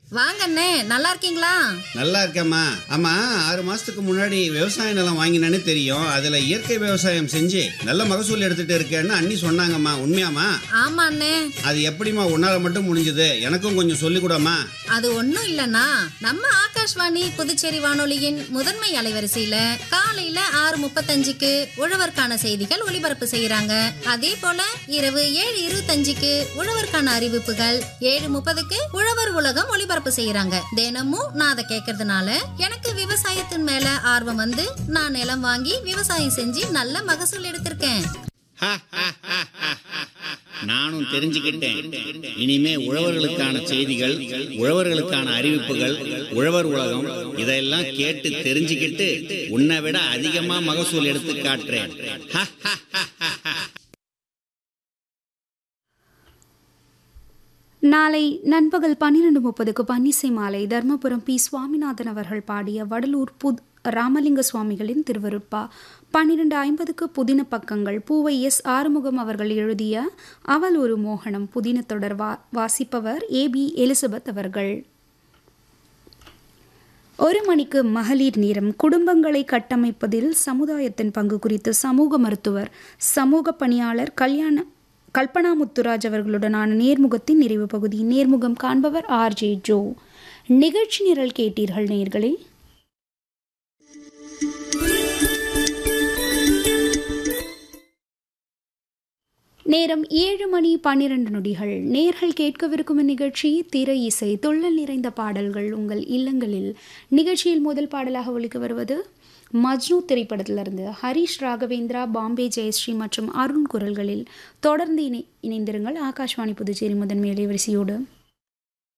வாங்க அண்ணே நல்லா இருக்கீங்களா நல்லா இருக்கேம்மா ஆமா ஆறு மாசத்துக்கு முன்னாடி விவசாய நிலம் வாங்கினேன்னு தெரியும் அதுல இயற்கை விவசாயம் செஞ்சு நல்ல மகசூல் எடுத்துட்டு இருக்கேன்னு அண்ணி சொன்னாங்கம்மா உண்மையாம்மா ஆமா அண்ணே அது எப்படிம்மா உன்னால மட்டும் முடிஞ்சது எனக்கும் கொஞ்சம் சொல்லிக் கூடம்மா அது ஒண்ணும் இல்லனா நம்ம ஆகாஷ்வாணி புதுச்சேரி வானொலியின் முதன்மை அலைவரிசையில காலையில ஆறு முப்பத்தஞ்சுக்கு உழவர்க்கான செய்திகள் ஒளிபரப்பு செய்யறாங்க அதே போல இரவு ஏழு இருபத்தஞ்சுக்கு உழவர்க்கான அறிவிப்புகள் ஏழு முப்பதுக்கு உழவர் உலகம் ஒளிபரப்பு செய்யறாங்க தினமும் நான் அதை கேட்கறதுனால எனக்கு விவசாயத்தின் மேல ஆர்வம் வந்து நான் நிலம் வாங்கி விவசாயம் செஞ்சு நல்ல மகசூல் எடுத்திருக்கேன் நானும் தெரிஞ்சுக்கிட்டேன் இனிமே உழவர்களுக்கான செய்திகள் உழவர்களுக்கான அறிவிப்புகள் உழவர் உலகம் இதெல்லாம் கேட்டு தெரிஞ்சுக்கிட்டு உன்னை விட அதிகமா மகசூல் எடுத்து காட்டுறேன் நாளை நண்பகல் பன்னிரண்டு முப்பதுக்கு பன்னிசை மாலை தர்மபுரம் பி சுவாமிநாதன் அவர்கள் பாடிய வடலூர் புத் ராமலிங்க சுவாமிகளின் திருவருட்பா பன்னிரண்டு ஐம்பதுக்கு புதின பக்கங்கள் பூவை எஸ் ஆறுமுகம் அவர்கள் எழுதிய அவள் ஒரு மோகனம் புதின தொடர் வா வாசிப்பவர் ஏ பி எலிசபெத் அவர்கள் ஒரு மணிக்கு மகளிர் நேரம் குடும்பங்களை கட்டமைப்பதில் சமுதாயத்தின் பங்கு குறித்து சமூக மருத்துவர் சமூக பணியாளர் கல்யாண கல்பனா முத்துராஜ் அவர்களுடனான நேர்முகத்தின் நிறைவு பகுதி நேர்முகம் காண்பவர் ஆர் ஜே ஜோ நிகழ்ச்சி நிரல் கேட்டீர்கள் நேர்களே நேரம் ஏழு மணி பன்னிரண்டு நொடிகள் நேர்கள் கேட்கவிருக்கும் நிகழ்ச்சி திரை இசை துள்ளல் நிறைந்த பாடல்கள் உங்கள் இல்லங்களில் நிகழ்ச்சியில் முதல் பாடலாக ஒலிக்க வருவது மஜ்னு திரைப்படத்திலிருந்து ஹரிஷ் ராகவேந்திரா பாம்பே ஜெயஸ்ரீ மற்றும் அருண் குரல்களில் தொடர்ந்து இணை இணைந்திருங்கள் ஆகாஷ்வாணி புதுச்சேரி முதன்மை அலைவரிசையோடு